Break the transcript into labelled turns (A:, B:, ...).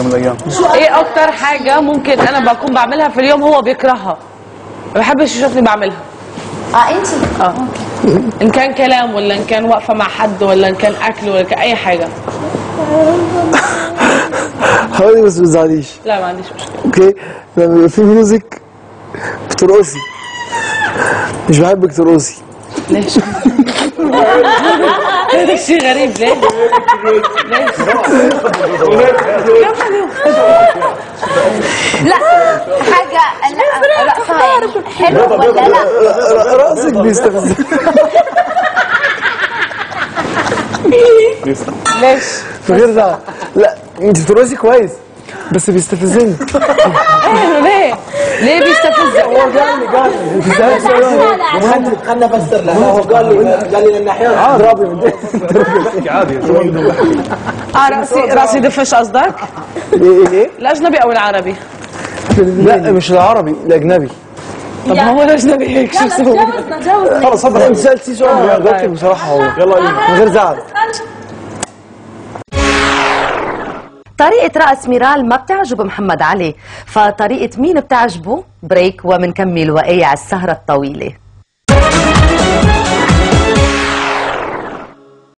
A: يوم من الايام
B: ايه اكتر حاجه ممكن انا بكون بعملها في اليوم هو بيكرهها ما بحبش يشوفني بعملها
C: اه انت
B: اه ان كان كلام ولا ان كان واقفه مع حد ولا ان كان اكل ولا كان اي حاجه
D: حاولي بس ما تزعليش
B: لا ما عنديش مشكله
D: اوكي لما يبقى في ميوزك بترقصي مش بحبك ترقصي
B: ليش ده شيء غريب ليه ليش
C: لا حاجه لا رقصها يعني حلو ولا لا
D: ر- رقصك بيستفزني
B: ليش
D: من غير زعل لا انت بترقصي كويس بس بيستفزني
B: ايه ليه ليه بيستفزك
D: انت سألت سؤال
E: خلنا خلنا افسر له هو قال لي قال لي الناحيه
D: اضربي من
A: عادي
B: اه راسي راسي دفش قصدك
D: ايه ايه
B: الاجنبي او العربي
D: لا مش العربي الاجنبي
B: طب ما هو الاجنبي هيك شو اسوي
D: خلاص اتفضل انت سالتي سؤال ما جاوبتك بصراحه هو يلا من غير زعل
F: طريقة رقص ميرال ما بتعجب محمد علي فطريقة مين بتعجبه؟ بريك ومنكمل وقايع السهرة الطويلة